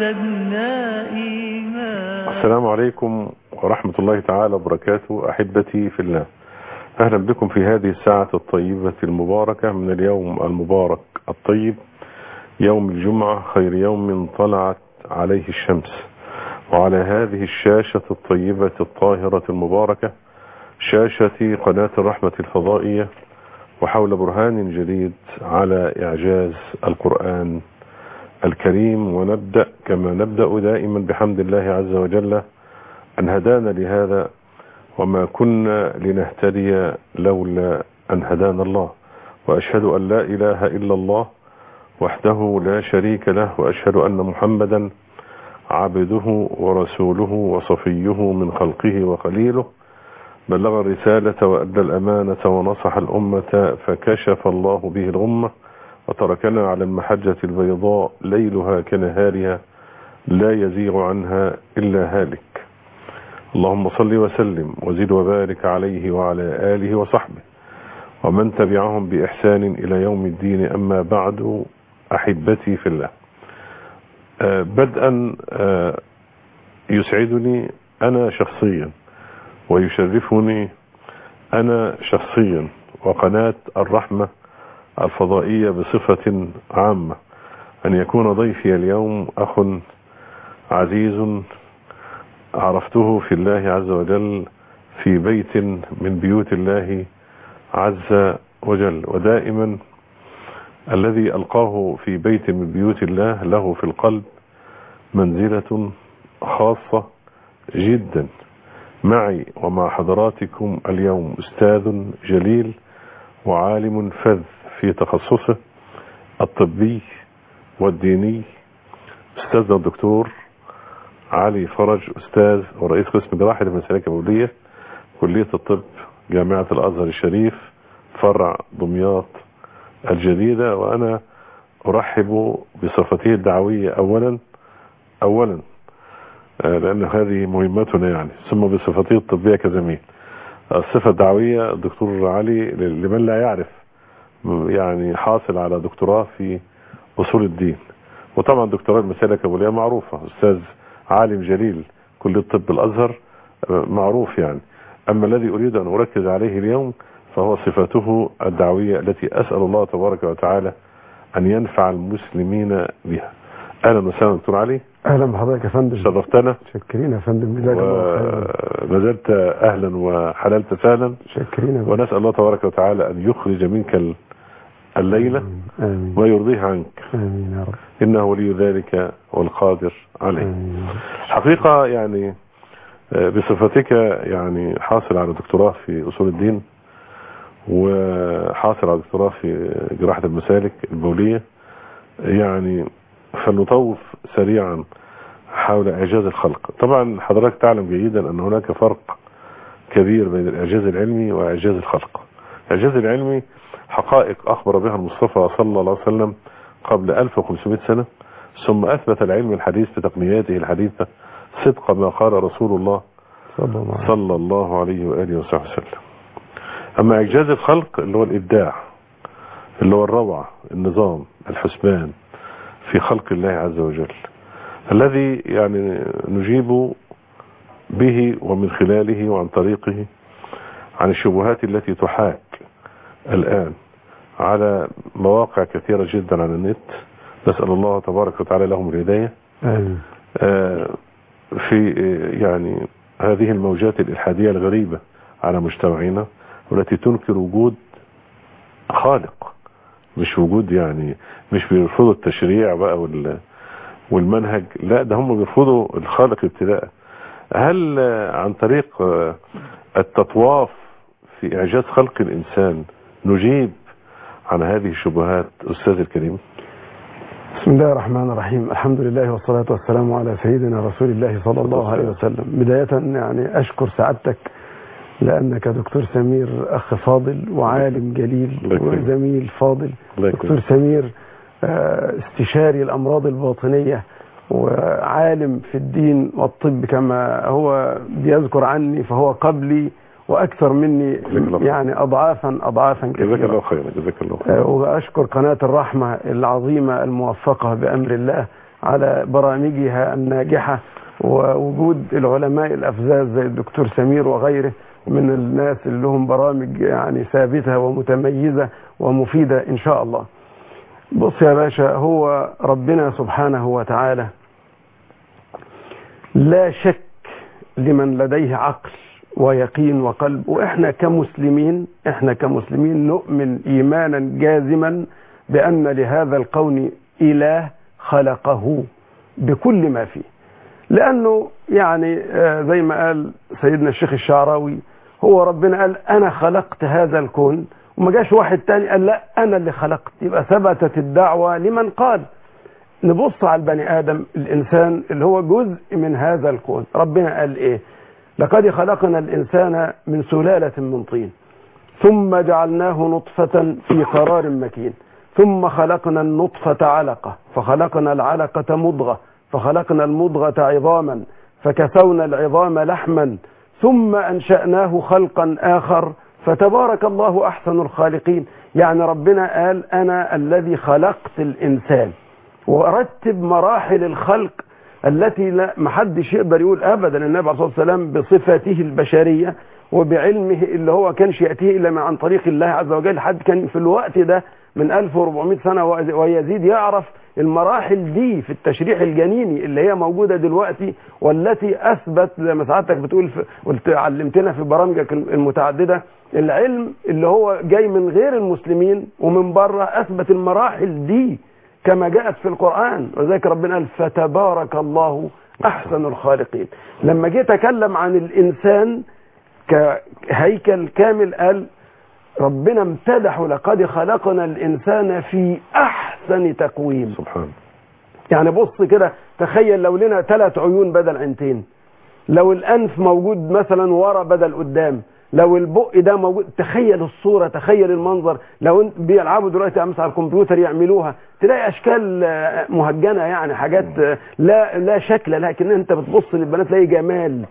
زدنا إيمان السلام عليكم ورحمة الله تعالى وبركاته أحبتي في الله أهلا بكم في هذه الساعة الطيبة المباركة من اليوم المبارك الطيب يوم الجمعة خير يوم طلعت عليه الشمس وعلى هذه الشاشة الطيبة الطاهرة المباركة شاشة قناة الرحمة الفضائية وحول برهان جديد على إعجاز القرآن الكريم ونبدأ كما نبدأ دائما بحمد الله عز وجل أن هدانا لهذا وما كنا لنهتدي لولا أن هدانا الله وأشهد أن لا إله إلا الله وحده لا شريك له وأشهد أن محمدا عبده ورسوله وصفيه من خلقه وخليله بلغ الرسالة وأدى الأمانة ونصح الأمة فكشف الله به الغمة وتركنا على المحجة البيضاء ليلها كنهارها لا يزيغ عنها إلا هالك اللهم صل وسلم وزد وبارك عليه وعلى آله وصحبه ومن تبعهم بإحسان إلى يوم الدين أما بعد أحبتي في الله آه بدءا آه يسعدني أنا شخصيا ويشرفني أنا شخصيا وقناة الرحمة الفضائية بصفة عامة أن يكون ضيفي اليوم أخ عزيز عرفته في الله عز وجل في بيت من بيوت الله عز وجل ودائما الذي ألقاه في بيت من بيوت الله له في القلب منزلة خاصة جدا معي ومع حضراتكم اليوم أستاذ جليل وعالم فذ في تخصصه الطبي والديني أستاذنا الدكتور علي فرج أستاذ ورئيس قسم جراحة المسالك البولية كلية الطب جامعة الأزهر الشريف فرع دمياط الجديدة وأنا أرحب بصفته الدعوية أولا أولا لأن هذه مهمتنا يعني ثم بصفته الطبية كزميل الصفة الدعوية الدكتور علي لمن لا يعرف يعني حاصل على دكتوراه في أصول الدين وطبعا دكتوراه المسالك البولية معروفة أستاذ عالم جليل كلية طب الأزهر معروف يعني أما الذي أريد أن أركز عليه اليوم فهو صفته الدعوية التي أسأل الله تبارك وتعالى أن ينفع المسلمين بها أهلا وسهلا دكتور علي اهلا بحضرتك يا فندم شرفتنا شكرين يا فندم جزاك الله خيرا وما زلت أهلا وحللت سهلا شكرين يا فندم. ونسأل الله تبارك وتعالى أن يخرج منك ال- الليلة امين ويرضيه عنك امين يا رب إنه ولي ذلك والقادر عليه امين يا رب. حقيقة يعني آه، بصفتك يعني حاصل على دكتوراه في أصول الدين وحاصل على دكتوراه في جراحة المسالك البولية يعني فلنطوف سريعا حول إعجاز الخلق طبعا حضرتك تعلم جيدا أن هناك فرق كبير بين الإعجاز العلمي وإعجاز الخلق الإعجاز العلمي حقائق أخبر بها المصطفى صلى الله عليه وسلم قبل 1500 سنة ثم أثبت العلم الحديث بتقنياته الحديثة صدق ما قال رسول الله صلى الله عليه صلى الله عليه وآله وصحبه وسلم أما إعجاز الخلق اللي هو الإبداع اللي هو الروعة النظام الحسبان في خلق الله عز وجل الذي يعني نجيب به ومن خلاله وعن طريقه عن الشبهات التي تحاك الآن على مواقع كثيرة جدا على النت نسأل الله تبارك وتعالى لهم الهداية امين آه، في آه، يعني هذه الموجات الإلحادية الغريبة على مجتمعنا والتي تنكر وجود خالق مش وجود يعني مش بيرفضوا التشريع بقى وال والمنهج لا ده هم بيرفضوا الخالق ابتداء هل آه، عن طريق آه، التطواف في إعجاز خلق الإنسان نجيب عن هذه الشبهات أستاذ الكريم بسم الله الرحمن الرحيم الحمد لله والصلاة والسلام على سيدنا رسول الله صلى الله عليه وسلم بداية يعني أشكر سعادتك لأنك دكتور سمير أخ فاضل وعالم جليل الله يكرمك. وزميل فاضل الله دكتور يكرمك. سمير آه، استشاري الأمراض الباطنية وعالم في الدين والطب كما هو بيذكر عني فهو قبلي وأكثر مني جزاك الله خير. يعني أضعافا أضعافا جزاك كثيرة الله خيرا جزاك الله خيرا وأشكر قناة الرحمة العظيمة الموفقة بأمر الله على برامجها الناجحة ووجود العلماء الأفزاز زي الدكتور سمير وغيره من الناس اللي لهم برامج يعني ثابتة ومتميزة ومفيدة إن شاء الله بص يا باشا هو ربنا سبحانه وتعالى لا شك لمن لديه عقل ويقين وقلب واحنا كمسلمين احنا كمسلمين نؤمن ايمانا جازما بان لهذا الكون اله خلقه بكل ما فيه لانه يعني زي ما قال سيدنا الشيخ الشعراوي هو ربنا قال انا خلقت هذا الكون وما جاش واحد تاني قال لا انا اللي خلقت يبقى ثبتت الدعوه لمن قال نبص على البني ادم الانسان اللي هو جزء من هذا الكون ربنا قال ايه لقد خلقنا الانسان من سلاله من طين ثم جعلناه نطفه في قرار مكين ثم خلقنا النطفه علقه فخلقنا العلقه مضغه فخلقنا المضغه عظاما فكسونا العظام لحما ثم انشاناه خلقا اخر فتبارك الله احسن الخالقين يعني ربنا قال انا الذي خلقت الانسان ورتب مراحل الخلق التي لا محدش يقدر يقول ابدا النبي عليه الصلاه والسلام بصفاته البشريه وبعلمه اللي هو كانش ياتيه الا عن طريق الله عز وجل حد كان في الوقت ده من 1400 سنه ويزيد يعرف المراحل دي في التشريح الجنيني اللي هي موجوده دلوقتي والتي اثبت زي ما سعادتك بتقول في قلت علمتنا في برامجك المتعدده العلم اللي هو جاي من غير المسلمين ومن بره اثبت المراحل دي كما جاءت في القرآن وذلك ربنا قال فتبارك الله أحسن الخالقين لما جه تكلم عن الإنسان كهيكل كامل قال ربنا امتدحه لقد خلقنا الإنسان في أحسن تقويم سبحان يعني بص كده تخيل لو لنا ثلاث عيون بدل عينتين لو الأنف موجود مثلا ورا بدل قدام لو البق ده موجود تخيل الصوره تخيل المنظر لو بيلعبوا دلوقتي امس على الكمبيوتر يعملوها تلاقي اشكال مهجنه يعني حاجات لا لا شكل لكن انت بتبص للبنات تلاقي جمال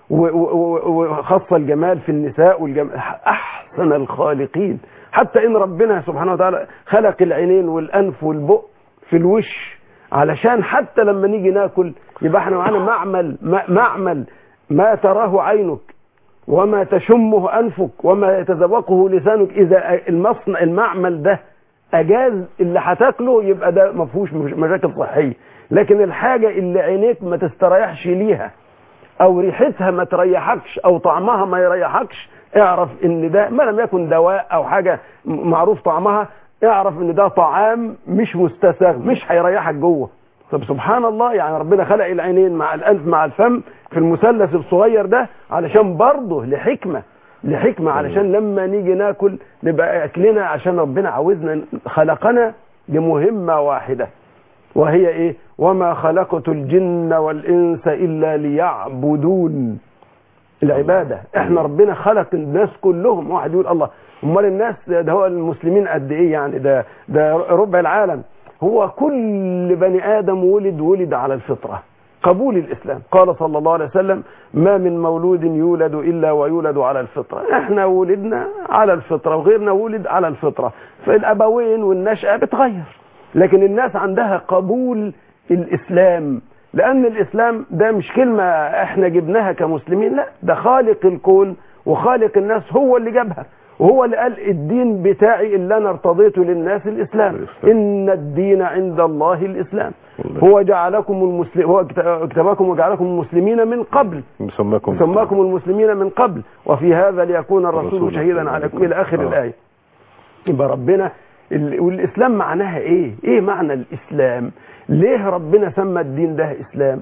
وخاصه الجمال في النساء والجمال احسن الخالقين حتى ان ربنا سبحانه وتعالى خلق العينين والانف والبق في الوش علشان حتى لما نيجي ناكل يبقى احنا معانا معمل معمل ما تراه عينك وما تشمه أنفك وما يتذوقه لسانك إذا المصنع المعمل ده أجاز اللي هتاكله يبقى ده ما فيهوش مشاكل صحية لكن الحاجة اللي عينيك ما تستريحش ليها أو ريحتها ما تريحكش أو طعمها ما يريحكش اعرف ان ده ما لم يكن دواء او حاجة معروف طعمها اعرف ان ده طعام مش مستساغ مش هيريحك جوه طب سبحان الله يعني ربنا خلق العينين مع الانف مع الفم في المثلث الصغير ده علشان برضه لحكمه لحكمه علشان لما نيجي ناكل نبقى اكلنا عشان ربنا عاوزنا خلقنا لمهمه واحده وهي ايه وما خلقت الجن والانس الا ليعبدون العباده احنا ربنا خلق الناس كلهم واحد يقول الله امال الناس ده هو المسلمين قد ايه يعني ده ده ربع العالم هو كل بني آدم ولد ولد على الفطرة قبول الإسلام قال صلى الله عليه وسلم ما من مولود يولد إلا ويولد على الفطرة احنا ولدنا على الفطرة وغيرنا ولد على الفطرة فالأبوين والنشأة بتغير لكن الناس عندها قبول الإسلام لأن الإسلام ده مش كلمة احنا جبناها كمسلمين لا ده خالق الكون وخالق الناس هو اللي جابها وهو اللي قال الدين بتاعي اللي انا ارتضيته للناس الاسلام ان الدين عند الله الاسلام هو جعلكم المسلم هو اكتبكم وجعلكم المسلمين من قبل سماكم سماكم المسلمين من قبل وفي هذا ليكون الرسول شهيدا عليكم الى اخر آه. الايه يبقى ربنا ال- والاسلام معناها ايه ايه معنى الاسلام ليه ربنا سمى الدين ده اسلام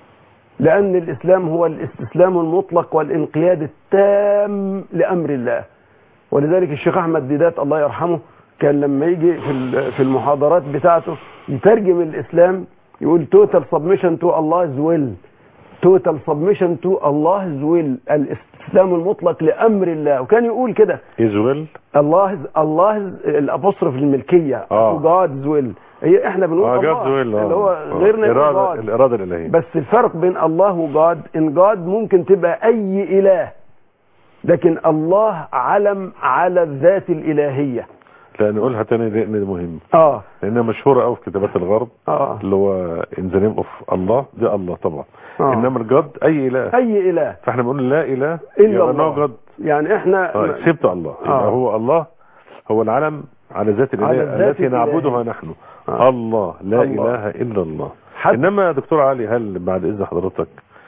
لان الاسلام هو الاستسلام المطلق والانقياد التام لامر الله ولذلك الشيخ احمد ديدات الله يرحمه كان لما يجي في ال- في المحاضرات بتاعته يترجم الاسلام يقول توتال سبمشن تو Allah's will توتال سبمشن تو Allah's will الاستسلام المطلق لامر الله وكان يقول كده إزويل الله الله الابوستروف الملكيه آه. جادز ويل هي احنا بنقول اه الله جاد ويل اللي هو غيرنا يقول الإرادة, God. الإرادة الإلهية بس الفرق بين الله وجاد ان جاد ممكن تبقى اي اله لكن الله علم على الذات الالهيه لا نقولها تاني لان ده مهم اه لانها مشهوره قوي في كتابات الغرب اه اللي هو ان ذا نيم اوف الله دي الله طبعا آه. انما الجد اي اله اي اله فاحنا بنقول لا اله إلا يبقى الله. نوع جد يعني احنا آه، سبت الله يبقى آه. هو الله هو العلم على ذات على الاله الذات التي الإلهية. نعبدها نحن آه. الله لا الله. اله الا الله حتى انما يا دكتور علي هل بعد اذن حضرتك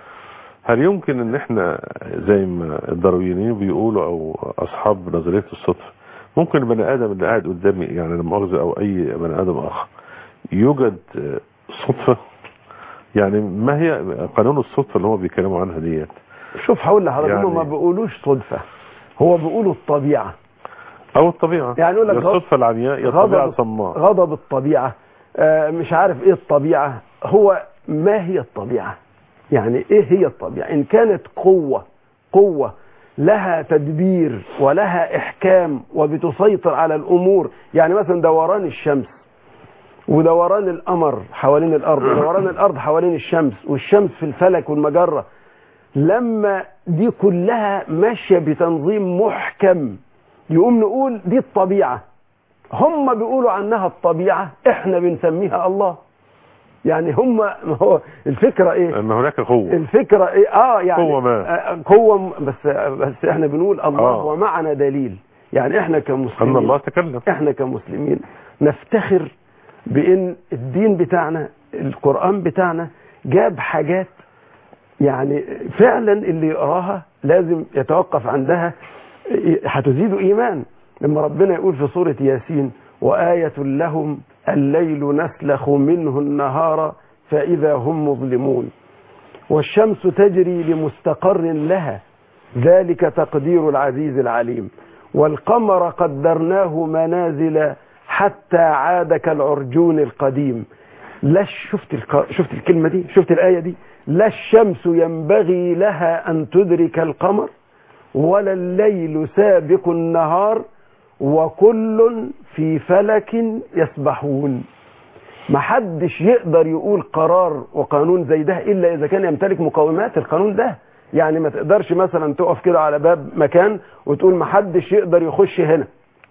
هل يمكن ان احنا زي ما الداروينيين بيقولوا او اصحاب نظريه الصدفه ممكن البني ادم اللي قاعد قدامي يعني لا مؤاخذه او اي بني ادم اخر يوجد آه، صدفه يعني ما هي قانون الصدفه اللي هم بيتكلموا عنها ديت شوف هقول لحضرتك يعني- هم ما بيقولوش صدفة هو بيقولوا الطبيعة او الطبيعه يعني يقول لك يا غض- الصدفه العمياء يا الطبيعه الصماء غضب الطبيعة آه، مش عارف ايه الطبيعة هو ما هي الطبيعة يعني ايه هي الطبيعة ان كانت قوة قوة لها تدبير ولها احكام وبتسيطر على الامور يعني مثلا دوران الشمس ودوران القمر حوالين الارض ودوران الارض حوالين الشمس والشمس في الفلك والمجرة لما دي كلها ماشية بتنظيم محكم يقوم نقول دي الطبيعة هم بيقولوا عنها الطبيعة احنا بنسميها الله يعني هم ما هو الفكرة ايه ان هناك قوه الفكرة ايه اه يعني قوة ما. آه، قوة م- بس بس احنا بنقول الله آه. ومعنا دليل يعني احنا ان كمسلمين الله تكلم احنا كمسلمين نفتخر بان الدين بتاعنا القرآن بتاعنا جاب حاجات يعني فعلا اللي يقراها لازم يتوقف عندها هتزيد ايمان لما ربنا يقول في سورة ياسين وآية لهم الليل نسلخ منه النهار فإذا هم مظلمون والشمس تجري لمستقر لها ذلك تقدير العزيز العليم والقمر قدرناه منازل حتى عاد كالعرجون القديم لا شفت الق... شفت الكلمة دي شفت الآية دي لا الشمس ينبغي لها أن تدرك القمر ولا الليل سابق النهار وكل في فلك يسبحون محدش يقدر يقول قرار وقانون زي ده إلا إذا كان يمتلك مقومات القانون ده يعني ما تقدرش مثلا تقف كده على باب مكان وتقول محدش يقدر يخش هنا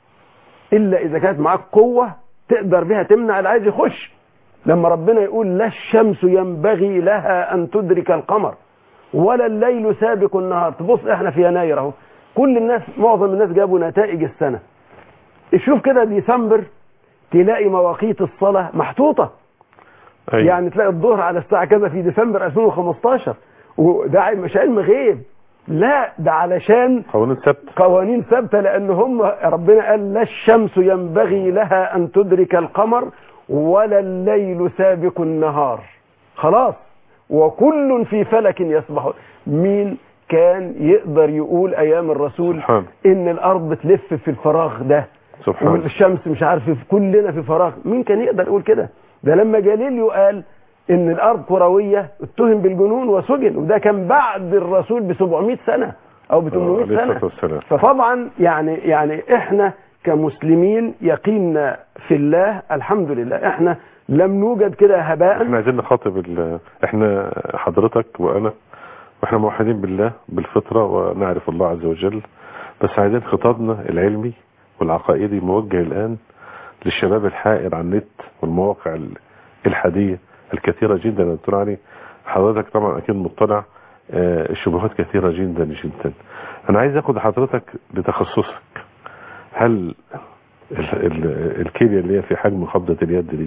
إلا إذا كانت معاك قوة تقدر بها تمنع اللي عايز يخش لما ربنا يقول لا الشمس ينبغي لها أن تدرك القمر ولا الليل سابق النهار تبص احنا في يناير اهو كل الناس معظم الناس جابوا نتائج السنة شوف كده ديسمبر تلاقي مواقيت الصلاة محطوطة أيوة. يعني تلاقي الظهر على الساعة كذا في ديسمبر 2015 وده علم- مش علم غيب لا ده علشان قانون السبت قوانين ثابته لان هم ربنا قال لا الشمس ينبغي لها ان تدرك القمر ولا الليل سابق النهار خلاص وكل في فلك يسبح مين كان يقدر يقول ايام الرسول سبحان ان الارض تلف في الفراغ ده سبحان والشمس مش عارف في كلنا في فراغ مين كان يقدر يقول كده ده لما جاليليو قال ان الارض كرويه اتهم بالجنون وسجن وده كان بعد الرسول ب 700 سنه او ب 800 عليه سنه الصلاة والسلام فطبعا يعني يعني احنا كمسلمين يقيننا في الله الحمد لله احنا لم نوجد كده هباء احنا عايزين نخاطب ال- احنا حضرتك وانا واحنا موحدين بالله بالفطرة ونعرف الله عز وجل بس عايزين خطابنا العلمي والعقائدي موجه الان للشباب الحائر على النت والمواقع ال- الحادية الكثيرة جدا يا دكتور علي حضرتك طبعا اكيد مطلع آه، الشبهات كثيرة جدا جدا انا عايز اخد حضرتك لتخصصك هل ال- ال- الكيمياء اللي هي في حجم قبضة اليد دي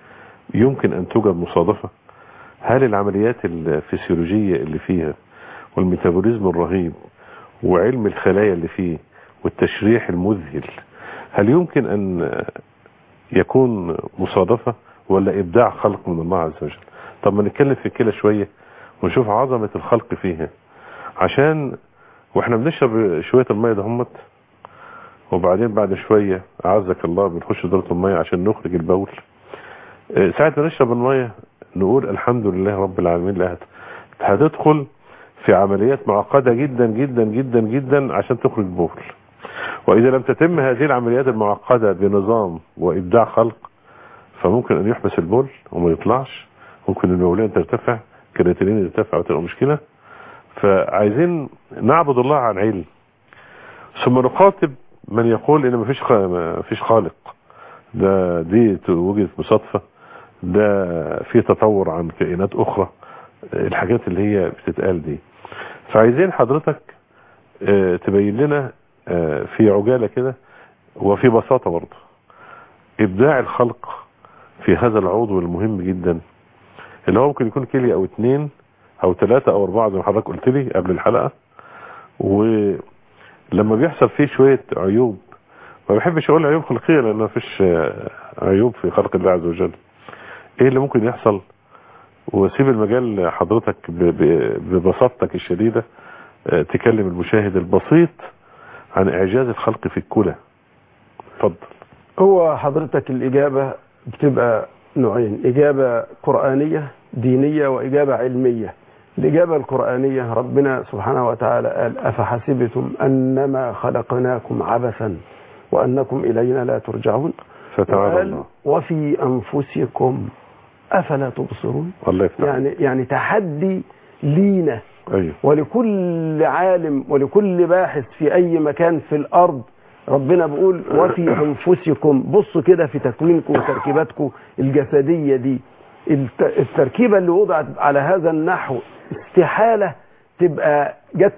يمكن أن توجد مصادفة هل العمليات الفسيولوجية اللي فيها والميتابوليزم الرهيب وعلم الخلايا اللي فيه والتشريح المذهل هل يمكن أن يكون مصادفة ولا إبداع خلق من الله عز وجل طب ما نتكلم في كده شوية ونشوف عظمة الخلق فيها عشان واحنا بنشرب شوية المية ده همت وبعدين بعد شوية أعزك الله بنخش دورة المية عشان نخرج البول آه، ساعة ما نشرب المية نقول الحمد لله رب العالمين لا هت- هتدخل في عمليات معقدة جدا جدا جدا جدا عشان تخرج بول وإذا لم تتم هذه العمليات المعقدة بنظام وإبداع خلق فممكن أن يحبس البول وما يطلعش ممكن البولين ترتفع كرياتينين يرتفع وتبقى مشكلة فعايزين نعبد الله عن علم ثم نخاطب من يقول ان مفيش خ- مفيش خالق ده دي وجهة مصادفة ده في تطور عن كائنات اخرى الحاجات اللي هي بتتقال دي فعايزين حضرتك آه، تبين لنا آه، في عجالة كده وفي بساطة برضه ابداع الخلق في هذا العضو المهم جدا اللي هو ممكن يكون كلية او اتنين او ثلاثة او اربعة زي ما حضرتك قلت لي قبل الحلقة ولما بيحصل فيه شوية عيوب ما بحبش اقول عيوب خلقية لان ما فيش آه، عيوب في خلق الله عز وجل ايه اللي ممكن يحصل وسيب المجال لحضرتك ب- ب- ببساطتك الشديدة آه، تكلم المشاهد البسيط عن اعجاز الخلق في الكلى اتفضل هو حضرتك الإجابة بتبقى نوعين إجابة قرآنية دينية وإجابة علمية الإجابة القرآنية ربنا سبحانه وتعالى قال أفحسبتم أنما خلقناكم عبثا وأنكم إلينا لا ترجعون فتعالى وقال الله وفي أنفسكم أفلا تبصرون الله يفتح يعني يعني تحدي لينا ايوه ولكل عالم ولكل باحث في أي مكان في الأرض ربنا بيقول وفي أنفسكم بصوا كده في تكوينكم وتركيباتكم الجسدية دي الت- التركيبة اللي وضعت على هذا النحو استحالة تبقى جت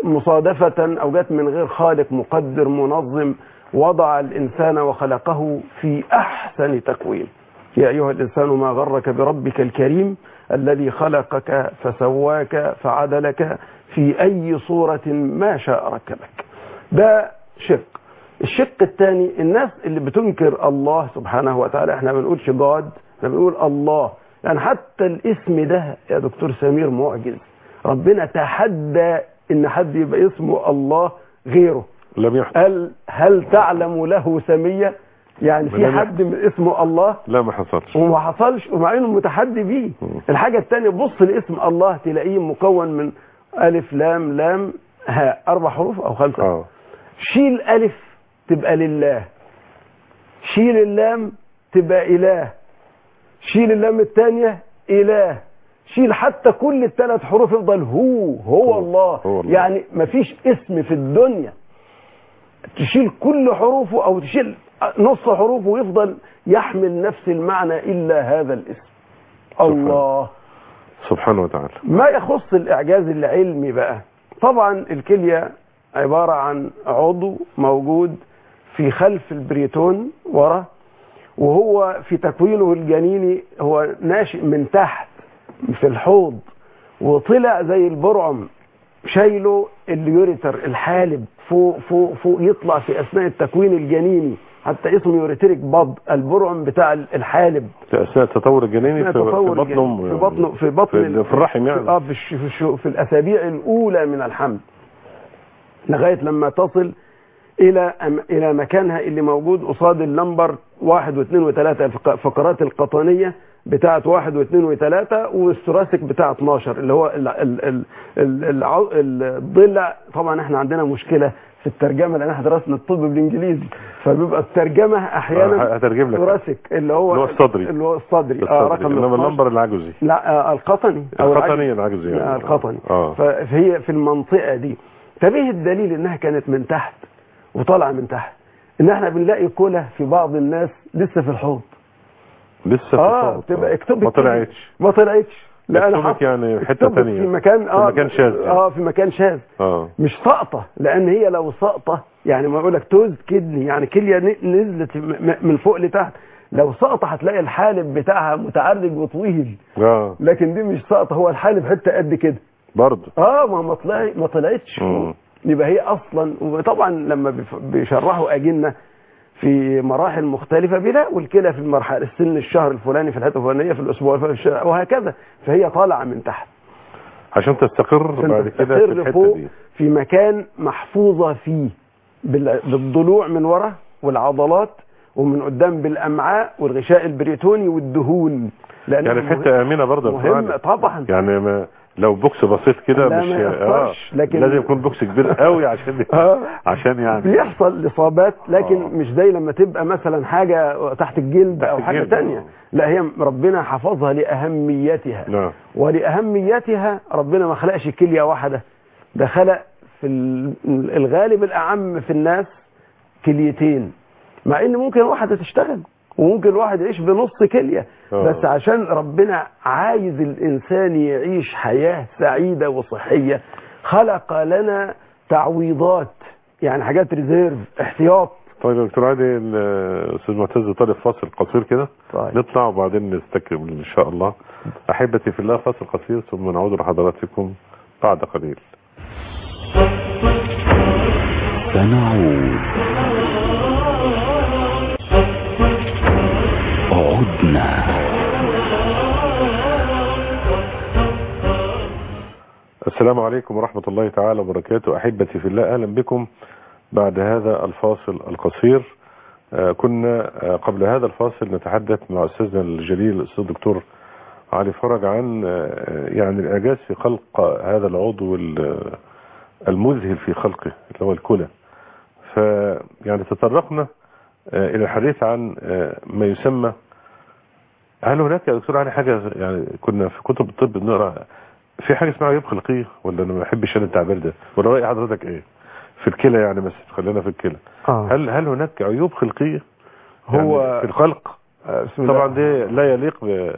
مصادفة أو جت من غير خالق مقدر منظم وضع الإنسان وخلقه في أحسن تكوين يا أيها الإنسان ما غرك بربك الكريم الذي خلقك فسواك فعدلك في أي صورة ما شاء ركبك ده شق الشق الثاني الناس اللي بتنكر الله سبحانه وتعالى احنا ما بنقولش جاد احنا بنقول الله يعني حتى الاسم ده يا دكتور سمير معجز ربنا تحدى ان حد يبقى اسمه الله غيره لم يحدث قال هل تعلم له سمية يعني في لم حد من اسمه الله لا ما حصلش وما حصلش ومع انه متحدي بيه مم. الحاجة الثانية بص لاسم الله تلاقيه مكون من ألف لام لام هاء أربع حروف أو خمسة اه شيل ألف تبقى لله شيل اللام تبقى إله شيل اللام الثانية إله شيل حتى كل الثلاث حروف يفضل هو هو هو- الله هو الله. يعني مفيش اسم في الدنيا تشيل كل حروفه أو تشيل نص حروفه ويفضل يحمل نفس المعنى إلا هذا الاسم الله سبحانه وتعالى ما يخص الإعجاز العلمي بقى طبعا الكلية عبارة عن عضو موجود في خلف البريتون ورا وهو في تكوينه الجنيني هو ناشئ من تحت في الحوض وطلع زي البرعم شايله اليوريتر الحالب فوق فوق فوق يطلع في اثناء التكوين الجنيني حتى اسمه يوريتريك بض البرعم بتاع الحالب في اثناء التطور الجنيني في, في تطور بطن الجنين. امه في يعني. بطن في بطن في, ال- في الرحم يعني اه في, الش- في, الش- في الاسابيع الاولى من الحمل لغايه لما تصل الى أم- الى مكانها اللي موجود قصاد اللمبر واحد واثنين وثلاثه الفق- الفقرات القطنيه بتاعت واحد واثنين وثلاثه والثوراسيك بتاع 12 اللي هو ال ال ال ال العو- الضلع طبعا احنا عندنا مشكله في الترجمه لان احنا درسنا الطب بالانجليزي فبيبقى الترجمه احيانا آه، هترجم لك ثوراسيك اللي هو اللي هو الصدري. اللي هو الصدري اه الصدري. رقم انما 12. اللمبر العجزي لا آه، القطني أو القطني العجز. العجزي يعني لا، القطني اه فهي في المنطقة دي فبيه الدليل انها كانت من تحت وطالعة من تحت ان احنا بنلاقي كلى في بعض الناس لسه في الحوض لسه في اه الصوت. تبقى اكتب ما طلعتش ما طلعتش لا انا اكتبت حط- يعني في حتة اكتبت تانية. في مكان اه في مكان شاذ يعني. اه في مكان شاذ اه مش ساقطه لان هي لو ساقطه يعني ما يقول لك توز كدني يعني كليه ن- نزلت م- م- من فوق لتحت لو ساقطه هتلاقي الحالب بتاعها متعرج وطويل اه لكن دي مش ساقطه هو الحالب حته قد كده برضه اه ما ما طلع ما طلعتش مم. يبقى هي اصلا وطبعا لما بيف- بيشرحوا اجنه في مراحل مختلفة بيلاقوا الكلى في المرحلة السن الشهر الفلاني في الحته الفلانية في الأسبوع الفلاني في الشهر وهكذا فهي طالعة من تحت عشان تستقر عشان بعد كده في تستقر الحتة فوق دي في مكان محفوظة فيه بال- بالضلوع من ورا والعضلات ومن قدام بالأمعاء والغشاء البريتوني والدهون لأن يعني في حتة آمنة برضه يا أستاذ مهم علي. طبعا يعني ما لو بوكس بسيط كده لا، مش ما اه يأثرش، لكن- لازم يكون بوكس كبير قوي عشان آه. عشان يعني بيحصل اصابات لكن آه. مش زي لما تبقى مثلا حاجه تحت الجلد تحت او حاجه الجلد، تانية آه. لا هي ربنا حفظها لاهميتها نعم ولاهميتها ربنا ما خلقش كليه واحده ده خلق في ال- الغالب الاعم في الناس كليتين مع ان ممكن واحده تشتغل وممكن الواحد يعيش بنص كليه آه. بس عشان ربنا عايز الانسان يعيش حياه سعيده وصحيه خلق لنا تعويضات يعني حاجات ريزيرف احتياط طيب يا دكتور عادل الاستاذ معتز طالب فاصل قصير كده طيب. نطلع وبعدين نستكمل ان شاء الله احبتي في الله فاصل قصير ثم نعود لحضراتكم بعد قليل سنعود عدنا السلام عليكم ورحمة الله تعالى وبركاته أحبتي في الله أهلا بكم بعد هذا الفاصل القصير آه، كنا آه، قبل هذا الفاصل نتحدث مع أستاذنا الجليل الأستاذ الدكتور علي فرج عن آه، يعني الإعجاز في خلق هذا العضو ال- المذهل في خلقه اللي هو الكلى فيعني تطرقنا آه، إلى الحديث عن آه، ما يسمى هل هناك يا دكتور علي حاجة يعني كنا في كتب الطب بنقرا في حاجة اسمها عيوب خلقية ولا أنا ما بحبش أنا التعبير ده ولا رأي حضرتك إيه في الكلى يعني بس خلينا في الكلى آه. هل هل هناك عيوب خلقية هو يعني في الخلق آه، بسم الله. طبعا دي لا يليق ب-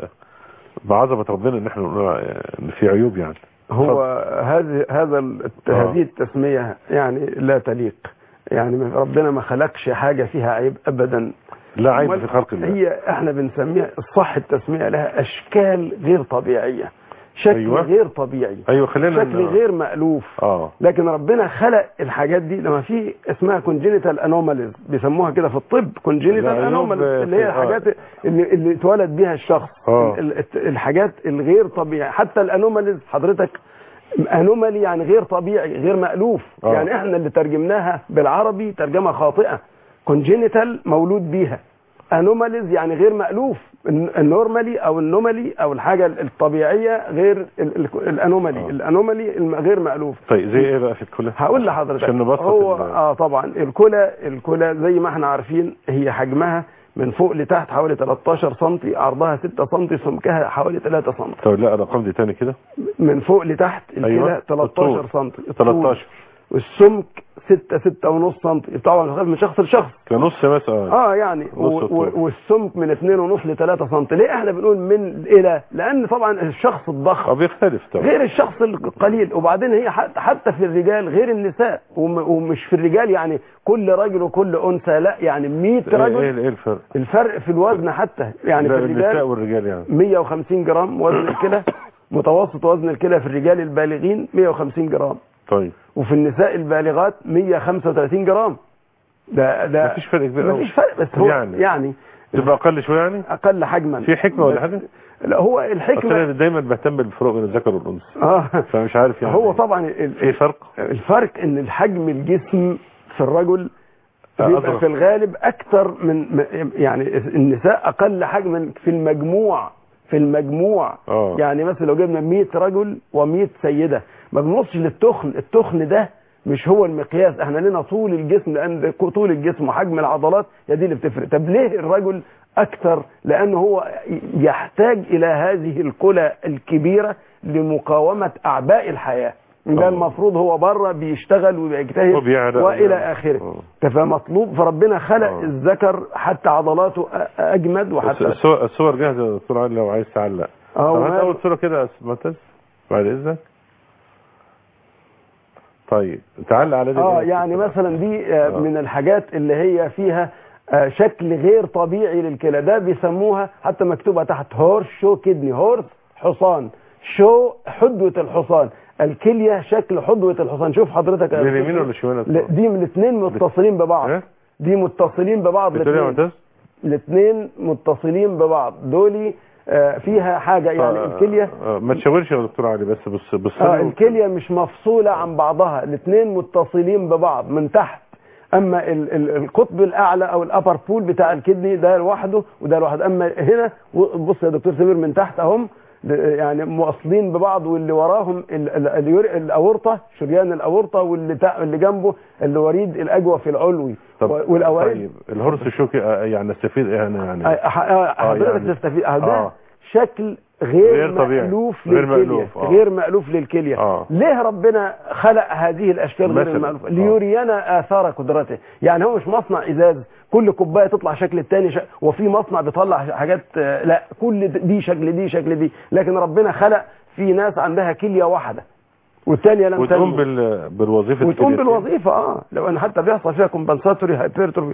بعظمة ربنا ان احنا نقول ان في عيوب يعني هو هذه هذا الت- آه. هذه التسميه يعني لا تليق يعني ما- ربنا ما خلقش حاجه فيها عيب ابدا لا عيب أمال في خلق الله هي احنا بنسميها الصح التسميه لها اشكال غير طبيعيه شكل أيوة. غير طبيعي ايوه خلينا شكل غير مألوف اه لكن ربنا خلق الحاجات دي لما في اسمها كونجينيتال انوماليز بيسموها كده في الطب كونجينيتال العيوب انوماليز في- اللي هي آه. الحاجات اللي, اللي اتولد بيها الشخص آه. ال- ال- الحاجات الغير طبيعيه حتى الانوماليز حضرتك انومالي يعني غير طبيعي غير مألوف آه. يعني احنا اللي ترجمناها بالعربي ترجمه خاطئه كونجينيتال مولود بيها انوماليز يعني غير مألوف الن- النورمالي او النومالي او الحاجه الطبيعيه غير ال- ال- الانومالي آه. الانومالي الم- غير مألوف طيب زي ايه بقى في الكلى هقول لحضرتك عشان نبسط هو ال- اه طبعا الكلى الكلى زي ما احنا عارفين هي حجمها من فوق لتحت حوالي 13 سم عرضها 6 سم سمكها حوالي 3 سم طيب لا الارقام دي تاني كده من فوق لتحت الكلى أيوة. 13 الطول. سم 13 والسمك 6 6 ونص سم طبعا بيختلف من شخص لشخص كنص مثلا اه يعني و- نص الطول. و- والسمك من 2 ونص ل 3 سم ليه احنا بنقول من الى لان طبعا الشخص الضخم اه بيختلف طبعا غير الشخص القليل وبعدين هي حتى حتى في الرجال غير النساء وم- ومش في الرجال يعني كل رجل وكل انثى لا يعني 100 ايه ايه رجل ايه الفرق الفرق في الوزن حتى يعني في لا، النساء الرجال والرجال يعني 150 جرام وزن الكلى متوسط وزن الكلى في الرجال البالغين 150 جرام طيب وفي النساء البالغات 135 جرام ده ده مفيش فرق كبير أوي. مفيش فرق بس هو يعني. يعني, يعني تبقى اقل شويه يعني اقل حجما في حكمه ولا بس- حاجه لا هو اصل الحكمه انا دايما بهتم بالفروق بين الذكر والانثى اه فمش عارف يعني هو طبعا ال- في فرق الفرق ان الحجم الجسم في الرجل بيبقى أضرب. في الغالب اكتر من م- يعني النساء اقل حجما في المجموع في المجموع اه يعني مثلا لو جبنا 100 رجل و100 سيده ما بنبصش للتخن التخن ده مش هو المقياس احنا لنا طول الجسم لان طول الجسم وحجم العضلات هي دي اللي بتفرق طب ليه الرجل اكثر لانه هو يحتاج الى هذه الكلى الكبيره لمقاومه اعباء الحياه ده الله. المفروض هو بره بيشتغل وبيجتهد وبيعرق والى وبيعمل. اخره آه. فمطلوب فربنا خلق آه. الذكر حتى عضلاته أ- اجمد بس وحتى الصور, الصور جاهزه يا دكتور علي لو عايز تعلق اه طب هات وما- اول صوره كده يا أستاذ معتز بعد اذنك طيب تعلق على دي اه إيه؟ يعني مثلا دي آه، آه. من الحاجات اللي هي فيها آه، شكل غير طبيعي للكلى ده بيسموها حتى مكتوبه تحت هورس شو كدني هورس حصان شو حدوة الحصان الكلية شكل حدوة الحصان شوف حضرتك يا من أستاذ اليمين شريف. ولا الشمال يا لا، دكتور؟ دي من الاثنين متصلين ببعض إيه؟ دي متصلين ببعض بتقول إيه يا الاثنين معتز الاثنين متصلين ببعض دولي آه، فيها حاجة يعني آه، الكلية آه، ما تشاورش يا دكتور علي بس بص بص آه لي الكلية مش مفصولة عن بعضها الاثنين متصلين ببعض من تحت اما ال ال القطب الاعلى او الابر بول بتاع الكدني ده لوحده وده لوحده اما هنا و- بص يا دكتور سمير من تحت اهم ل- يعني مواصلين ببعض واللي وراهم ال- ال- اليور- الاورطه شريان الاورطه واللي تع- اللي جنبه الوريد الاجوف العلوي طب و- والاواريد طيب الهرس الشوكي آه، يعني استفيد ايه يعني يعني آه، ح- آه، حضرتك يعني- تستفيد آه، ده آه. شكل غير, غير طبيعي. مألوف غير للكلية مألوف، آه. غير مألوف للكلية آه. ليه ربنا خلق هذه الأشكال غير مثلاً. المألوفة آه. ليرينا آثار قدرته يعني هو مش مصنع إزاز كل كوباية تطلع شكل التاني شك... وفي مصنع بيطلع حاجات آه، لا كل دي شكل دي شكل دي لكن ربنا خلق في ناس عندها كلية واحدة والتانية لم وتقوم تنمو. بال... بالوظيفه وتقوم الكرياتين. بالوظيفة اه لو ان حتى بيحصل فيها كومبنساتوري هايبرتروفي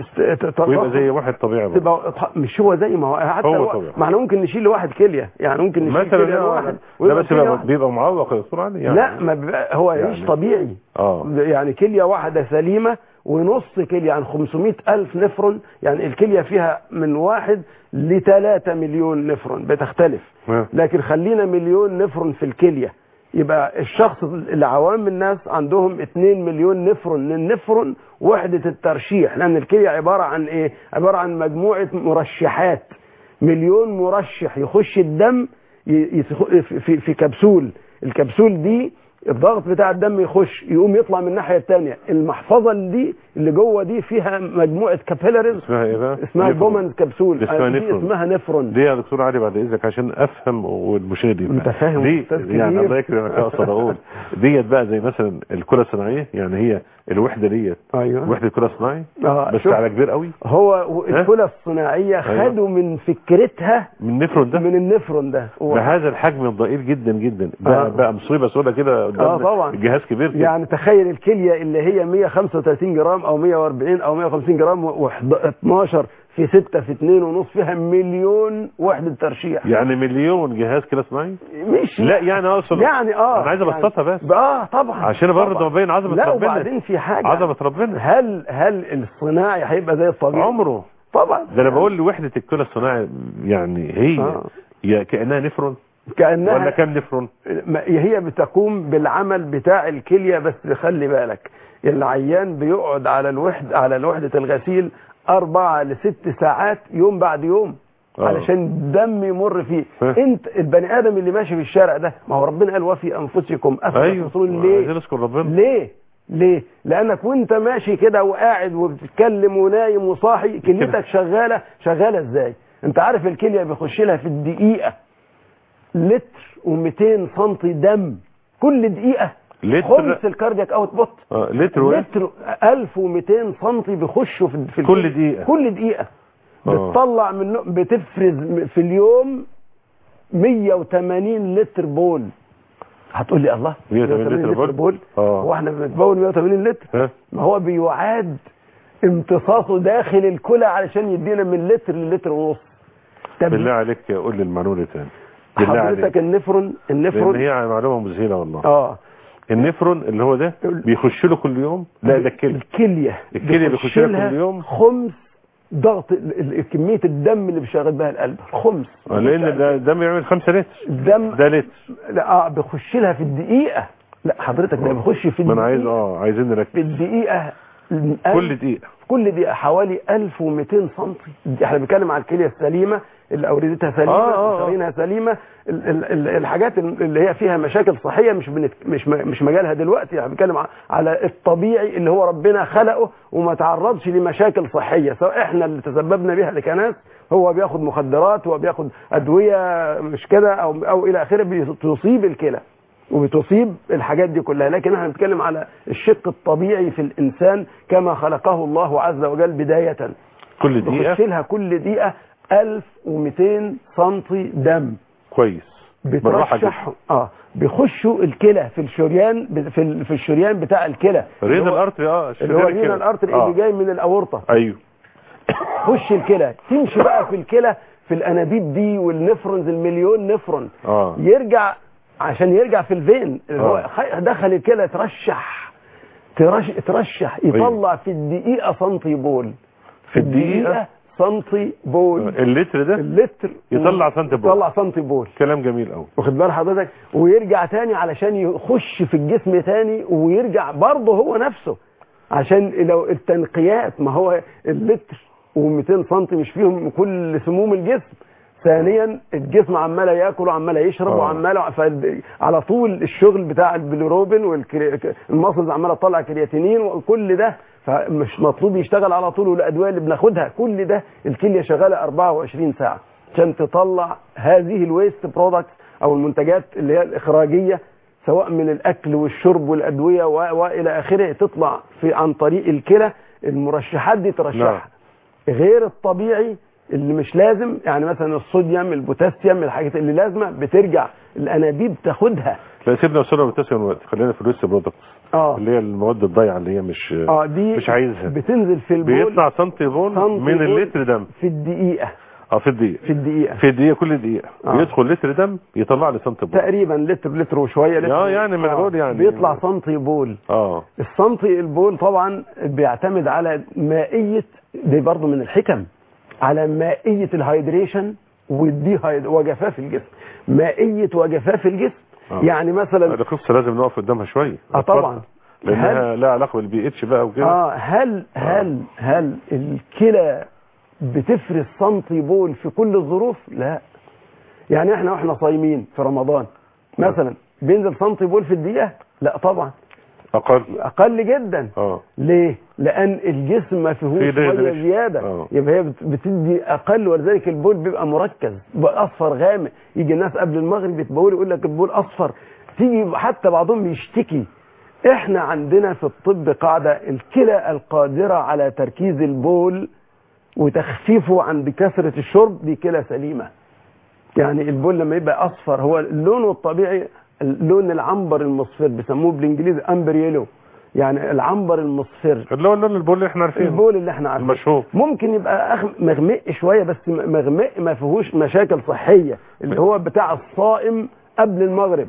ويبقى زي واحد طبيعي برضه. تبقى مش هو زي ما هو حتى هو هو طبعا. ما احنا ممكن نشيل لواحد كليه يعني ممكن نشيل مثلا كليه لا, لواحد لا, لا ويبقى بس كلية بيبقى, واحد. بيبقى معوق يا دكتور علي يعني لا ما بيبقى هو يعيش يعني- طبيعي اه يعني كليه واحده سليمه ونص كليه يعني 500 ألف نفرون يعني الكليه فيها من واحد لثلاثة مليون نفرون بتختلف ها. لكن خلينا مليون نفرون في الكليه يبقى الشخص العوام الناس عندهم 2 مليون نفرون النفرون وحدة الترشيح لأن الكلية عبارة عن إيه؟ عبارة عن مجموعة مرشحات مليون مرشح يخش الدم ي- يتخ- في, في, في كبسول الكبسول دي الضغط بتاع الدم يخش يقوم يطلع من الناحية التانية المحفظة دي اللي جوه دي فيها مجموعة كابيلاريز اسمها ايه بقى؟ اسمها نفرون. بومنز كبسول دي اسمها دي نفرون. اسمها نفرون دي يا دكتور علي بعد اذنك عشان افهم والمشاهد يفهم أنت فاهم دي أستاذ يعني كبير. الله يكرمك اقصد اقول ديت بقى زي مثلا الكره الصناعيه يعني هي الوحده ديت ايوه وحده كره صناعي آه، بس شوف. على كبير قوي هو الكلى الصناعية أيوة. خدوا من فكرتها من نفرون ده من النفرون ده هو بهذا الحجم الضئيل جدا جدا بقى, آه. بقى مصيبه سودة كده قدام آه، طبعا. الجهاز كبير كده. يعني تخيل الكلية اللي هي 135 جرام او 140 او 150 جرام و12 في 6 في 2 ونص فيها مليون وحدة ترشيح يعني مليون جهاز كده صناعي مش لا يعني اقصد يعني اه انا عايز يعني- ابسطها بس اه طبعا عشان برضه طبعاً. ابين عظمه لا ربنا وبعدين في حاجة عظمه ربنا هل هل الصناعي هيبقى زي الطبيعي عمره طبعا ده انا بقول وحده الكلى الصناعي يعني هي آه. هي كانها نفرون كأنها ولا كام نفرون ما- هي بتقوم بالعمل بتاع الكلية بس خلي بالك العيان بيقعد على الوحد على وحدة الغسيل أربعة لست ساعات يوم بعد يوم آه. علشان الدم يمر فيه ها. انت البني ادم اللي ماشي في الشارع ده ما هو ربنا قال وفي انفسكم افلا ايوه تبصرون ليه عايزين نذكر ربنا ليه ليه لانك وانت ماشي كده وقاعد وبتتكلم ونايم وصاحي كليتك شغاله شغاله ازاي انت عارف الكليه بيخش لها في الدقيقه لتر و200 سنتي دم كل دقيقه لتر خمس الكاردياك اوت بوت آه. لتر واحد لتر 1200 سنتي بيخشوا في في كل الكلية. دقيقة. كل دقيقه آه. بتطلع من بتفرز في اليوم 180 لتر بول هتقول لي الله 180 لتر بول؟ بول آه. هو احنا بنتبول 180 لتر ها ما هو بيعاد امتصاصه داخل الكلى علشان يدينا من لتر للتر ونص طب بالله عليك قول لي المعلومه دي تاني بالله عليك حضرتك النفرون لان النفرون هي معلومه مذهله والله اه النفرون اللي هو ده بيخش له كل يوم لا ده الكلى الكليه الكلية بيخش لها كل يوم؟ خمس ضغط ال- ال- كميه الدم اللي بيشغل بها القلب خمس آه، لان ده ده بيعمل 5 لتر الدم ده لتر لا اه بيخش لها في الدقيقه لا حضرتك ده بيخش في ما انا عايز الدقيقه اه عايزين في نركز الدقيقه كل دقيقه كل دقيقة حوالي 1200 سنتي احنا بنتكلم على الكلية السليمة اللي أوردتها سليمة آه، آه، آه. وشرايينها سليمة ال- ال- ال- الحاجات اللي هي فيها مشاكل صحية مش بنت... مش م- مش مجالها دلوقتي احنا بنتكلم ع- على الطبيعي اللي هو ربنا خلقه وما تعرضش لمشاكل صحية سواء احنا اللي تسببنا بها كناس هو بياخد مخدرات هو بياخد أدوية مش كده أو أو إلى آخره بتصيب الكلى وبتصيب الحاجات دي كلها لكن احنا بنتكلم على الشق الطبيعي في الإنسان كما خلقه الله عز وجل بداية كل بخش دقيقه لها كل دقيقة 1200 سنتي دم كويس بالراحه كده بترشح اه بيخشوا الكلى في الشريان في ال- في الشريان بتاع الكلى رينا اللي هو- الارتري اه اللي هو شريان رينا الكلى. الارتري آه. اللي جاي من الاورطه ايوه خش الكلى تمشي بقى في الكلى في الانابيب دي والنفرونز المليون نفرون اه يرجع عشان يرجع في الفين اللي هو آه. خ- دخل الكلى ترشح ترش ترشح يطلع في الدقيقة سنتي بول في الدقيقة؟ سنتي بول اللتر ده اللتر يطلع سنتي بول. يطلع سنتي بول كلام جميل قوي واخد بال حضرتك ويرجع تاني علشان يخش في الجسم تاني ويرجع برضه هو نفسه عشان لو التنقيات ما هو اللتر و200 سم مش فيهم كل سموم الجسم ثانيا الجسم عمال ياكل وعمال يشرب آه. وعمال فال- على طول الشغل بتاع البيليروبين والمصل عماله تطلع كرياتينين وكل ده فمش مطلوب يشتغل على طول والادويه اللي بناخدها كل ده الكليه شغاله 24 ساعه عشان تطلع هذه الويست برودكت او المنتجات اللي هي الاخراجيه سواء من الاكل والشرب والادويه و- والى اخره تطلع في عن طريق الكلى المرشحات دي ترشحها غير الطبيعي اللي مش لازم يعني مثلا الصوديوم البوتاسيوم الحاجات اللي لازمه بترجع الانابيب تاخدها لا سيبنا وصلنا بالتسعين وقت خلينا في الويست برودكتس اه اللي هي المواد الضايعه اللي هي مش اه دي مش عايزها بتنزل في البول بيطلع سنتي بول سنتي من بول اللتر دم في الدقيقه اه في الدقيقه في الدقيقه في الدقيقه كل دقيقه آه. بيدخل لتر دم يطلع لي سنتي بول تقريبا لتر لتر وشويه لتر آه، يعني ما أنا بقول يعني- بيطلع سنتي بول اه السنتي البول طبعا بيعتمد على مائيه دي برضو من الحكم على مائيه الهيدريشن والدي وجفاف الجسم مائيه وجفاف الجسم آه. يعني مثلا هذه قصه لازم نقف قدامها شويه اه طبعا لانها لها علاقه بالبي اتش بقى وكده اه هل هل هل الكلى بتفرز سنتي بول في كل الظروف؟ لا يعني احنا واحنا صايمين في رمضان مثلا بينزل سنتي بول في الدقيقه؟ لا طبعا اقل اقل جدا اه ليه؟ لان الجسم ما في فيهوش ميه dehydration. زياده آه. يبقى هي بت- بتدي اقل ولذلك البول بيبقى مركز بيبقى اصفر غامق يجي الناس قبل المغرب يتبول يقول لك البول اصفر تيجي حتى بعضهم يشتكي احنا عندنا في الطب قاعده الكلى القادره على تركيز البول وتخفيفه عند كثره الشرب دي كلى سليمه يعني البول لما يبقى اصفر هو لونه الطبيعي لون العنبر المصفر بيسموه بالانجليزي امبر يلو يعني العنبر المصفر اللي هو اللون البول اللي احنا عارفينه البول اللي احنا عارفينه المشهور ممكن يبقى أخ- مغمق شويه بس م- مغمق ما فيهوش مشاكل صحيه اللي هو بتاع الصائم قبل المغرب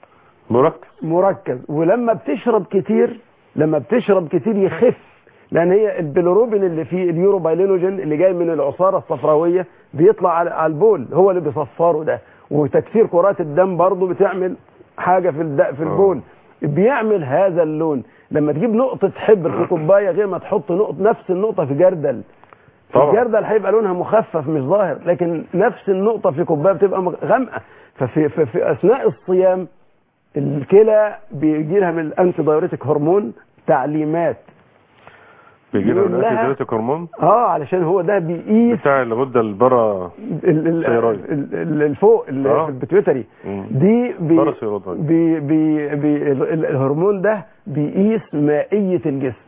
مركز مركز ولما بتشرب كتير لما بتشرب كتير يخف لان هي البيلوروبين اللي فيه اليوروبايلينوجين اللي جاي من العصاره الصفراويه بيطلع على على البول هو اللي بيصفره ده وتكسير كرات الدم برضه بتعمل حاجه في الد... في البول بيعمل هذا اللون لما تجيب نقطه حبر في كوبايه غير ما تحط نقطه نفس النقطه في جردل طبعا. الجردل هيبقى لونها مخفف مش ظاهر لكن نفس النقطه في كوبايه بتبقى مغ- غامقه ففي في, في اثناء الصيام الكلى بيجي لها من الانتي دايوريتك هرمون تعليمات بيجي لنا يقول من لها- الانتي هرمون اه علشان هو ده بيقيس بتاع الغده البرا ال- ال- ثيرويد. ال- ال- الفوق اللي آه. في البيتيوتري مم. دي بي باراثيرويد. بي بي بي ال- ال- الهرمون ده بيقيس مائية الجسم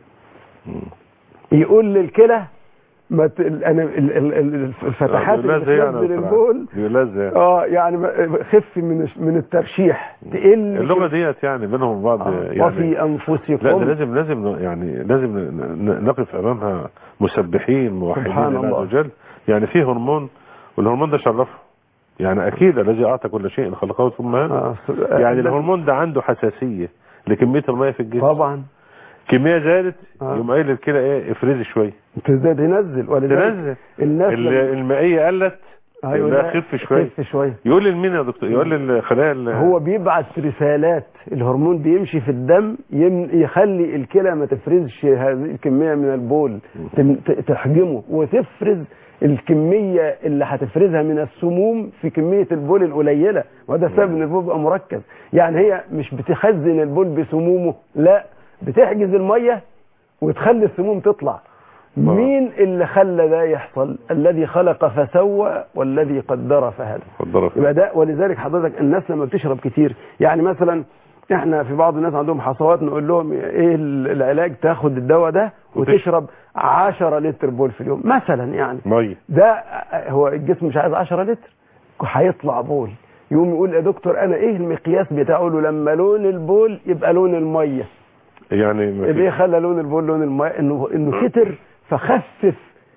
يقول للكلى ما ت... ال- أنا ال- ال- ال- الفتحات اللي بيقول لها زي يعني بتنزل بصراحة. البول بيقول لها زي اه يعني ما- خف من من الترشيح تقل اللغه ديت يعني بينهم وبعض آه. يعني وفي انفسكم لا ده لازم لازم ن- يعني لازم ن- ن- نقف امامها مسبحين موحدين سبحان لله الله. عز وجل يعني في هرمون والهرمون ده شرفه يعني اكيد الذي اعطى كل شيء خلقه ثم هدى. آه. يعني الذي- الهرمون ده عنده حساسيه لكميه الميه في الجسم طبعا كميه زادت آه. يقوم قايل كده ايه افرزي شويه تزداد تنزل ولذلك تنزل الناس ال- لما- المائيه قلت أيوة لا لا، خف شويه خف شويه يقول لمين يا دكتور يقول للخلايا ال- هو بيبعت رسالات الهرمون بيمشي في الدم يم يخلي الكلى ما تفرزش هذه الكميه من البول تم- ت- تحجمه وتفرز الكميه اللي هتفرزها من السموم في كميه البول القليله وده سبب ان البول بيبقى مركز يعني هي مش بتخزن البول بسمومه لا بتحجز الميه وتخلي السموم تطلع مين اللي خلى ده يحصل الذي خلق فسوى والذي قدر فهدى اتفضل. يبقى ده ولذلك حضرتك الناس لما بتشرب كتير يعني مثلا احنا في بعض الناس عندهم حصوات نقول لهم ايه العلاج تاخد الدواء ده وتشرب 10 لتر بول في اليوم مثلا يعني ميه ده هو الجسم مش عايز 10 لتر هيطلع بول يقوم يقول يا دكتور انا ايه المقياس بتاعه له لما لون البول يبقى لون الميه يعني ما ايه في- خلى لون البول لون الميه انه انه كتر فخفف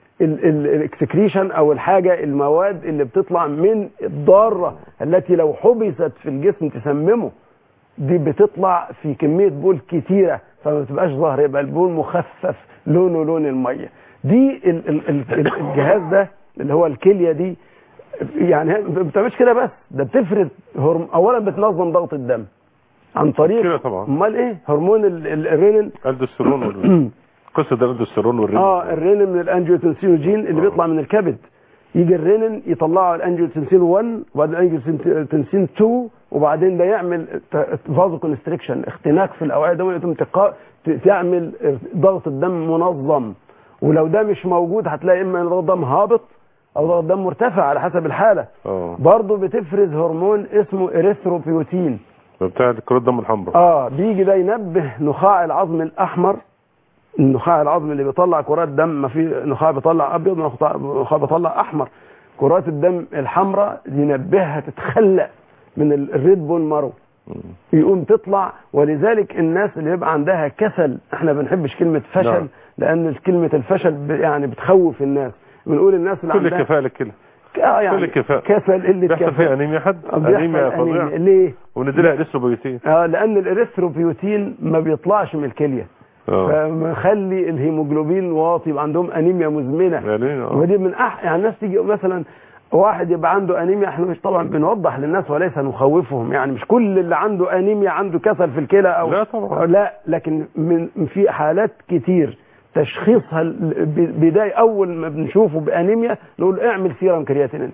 الاكسكريشن او الحاجه المواد اللي بتطلع من الضاره التي لو حبست في الجسم تسممه دي بتطلع في كميه بول كتيره فما بتبقاش ظاهره يبقى البول مخفف لونه لون الميه دي ال ال ال الجهاز ده اللي هو الكليه دي يعني هي ما بتعملش كده بس ده بتفرز هرم اولا بتنظم ضغط الدم عن طريق كده طبعا. امال ايه هرمون ال- ال- الرينين الدسترون وال- قصه الالدوستيرون والرينين اه الرينين من الانجيوتنسينوجين اللي آه. بيطلع من الكبد يجي الرينين يطلعه الانجيوتنسين 1 وبعدين الانجيوتنسين 2 وبعدين ده يعمل فازو كونستريكشن اختناق في الاوعيه الدمويه تقوم تقا- ت- تعمل ضغط الدم منظم ولو ده مش موجود هتلاقي اما ضغط الدم هابط او ضغط دم مرتفع على حسب الحاله اه برضه بتفرز هرمون اسمه اريثروبيوتين بتاع كرة الدم الحمراء اه بيجي ده ينبه نخاع العظم الاحمر النخاع العظمي اللي بيطلع كرات دم ما في نخاع بيطلع ابيض ونخاع نخاع بيطلع احمر كرات الدم الحمراء ينبهها تتخلق من ال- الريد بون مارو يقوم تطلع ولذلك الناس اللي يبقى عندها كسل احنا بنحبش كلمة فشل نعم. لان كلمة الفشل ب- يعني بتخوف الناس بنقول الناس اللي كل عندها كفاءة للكلى آه يعني كل كفاءة. كسل قلة بيحصل فيها كفاءة انيميا حد آه، بيحصل انيميا أنيميا. فظيعة ليه؟ ونديلها اريثروبيوتين اه لان الاريثروبيوتين ما بيطلعش من الكليه اه فمخلي الهيموجلوبين واطي يبقى عندهم انيميا مزمنه يعني اه ودي من أح... يعني الناس تيجي مثلا واحد يبقى عنده انيميا احنا مش طبعا بنوضح للناس وليس نخوفهم يعني مش كل اللي عنده انيميا عنده كسل في الكلى او لا طبعا. أو لا لكن من في حالات كتير تشخيصها ال- ب- بدايه اول ما بنشوفه بانيميا نقول اعمل سيرم كرياتينين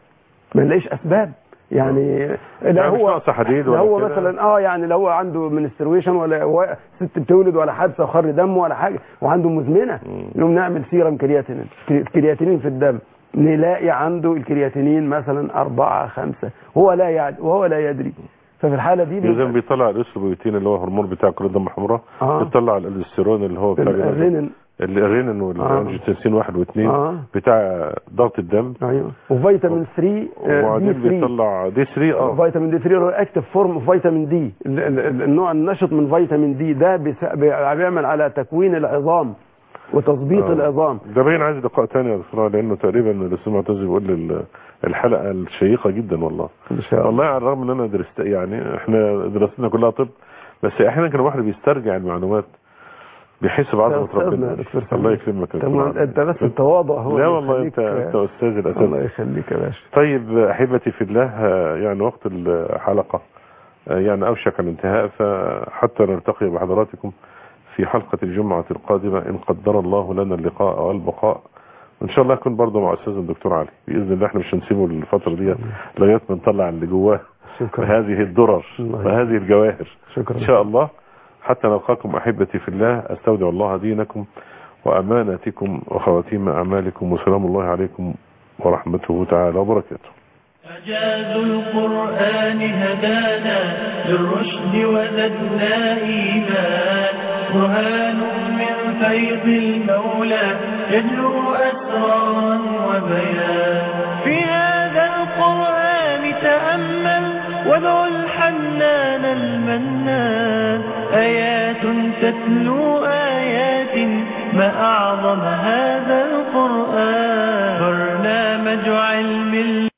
ما نلاقيش اسباب يعني لا يعني مش هو ناقص حديد لا ولا هو كده. مثلا اه يعني لو هو عنده منسترويشن ولا هو ست بتولد ولا حادثه وخر دم ولا حاجه وعنده مزمنه نقوم نعمل سيرم كرياتينين كري- كرياتينين في الدم نلاقي عنده الكرياتينين مثلا أربعة خمسة هو لا يعد وهو لا يدري ففي الحالة دي اذا بيبقى بيطلع الاريثروبيوتين اللي هو هرمون بتاع كرة الدم الحمراء آه. بيطلع الالستيرون اللي هو بتاع الرينين الرينين والانجيوتنسين واحد واثنين آه. بتاع ضغط الدم ايوه وفيتامين 3 آه، وبعدين دي 3 بيطلع دي 3 اه فيتامين دي 3 هو اكتف فورم اوف فيتامين دي ال- ال- ال- النوع النشط من فيتامين دي ده بيس- بي- بيعمل على تكوين العظام وتظبيط آه. العظام ده باين عايز لقاء تاني يا دكتور لانه تقريبا الاستاذ معتز بيقول لي ال- الحلقه الشيقه جدا والله ان شاء الله والله على الرغم ان انا درست يعني احنا دراستنا كلها طب بس احيانا كان الواحد بيسترجع المعلومات بيحس بعظمه أستاذنا ربنا يا دكتور سامي. الله يكرمك يا طب دكتور ما انت بس التواضع هو لا اللي والله يخليك- انت انت استاذ الاساتذه الله يخليك يا باشا طيب احبتي في الله آه، يعني وقت الحلقه آه، يعني اوشك الانتهاء فحتى نلتقي بحضراتكم في حلقه الجمعه القادمه ان قدر الله لنا اللقاء والبقاء وان شاء الله يكون برضه مع استاذ الدكتور علي باذن الله احنا مش هنسيبه الفتره دي لغايه ما نطلع اللي جواه شكرا وهذه الدرر الله وهذه الجواهر شكرا ان شاء الله حتى نلقاكم احبتي في الله استودع الله دينكم واماناتكم وخواتيم اعمالكم وسلام الله عليكم ورحمته تعالى وبركاته إعجاز القرآن هدانا للرشد وزدنا إيمان برهان من فيض المولى يجلو أسرارا وبيان في هذا القرآن تأمل وادعو الحنان المنان آيات تتلو آيات ما أعظم هذا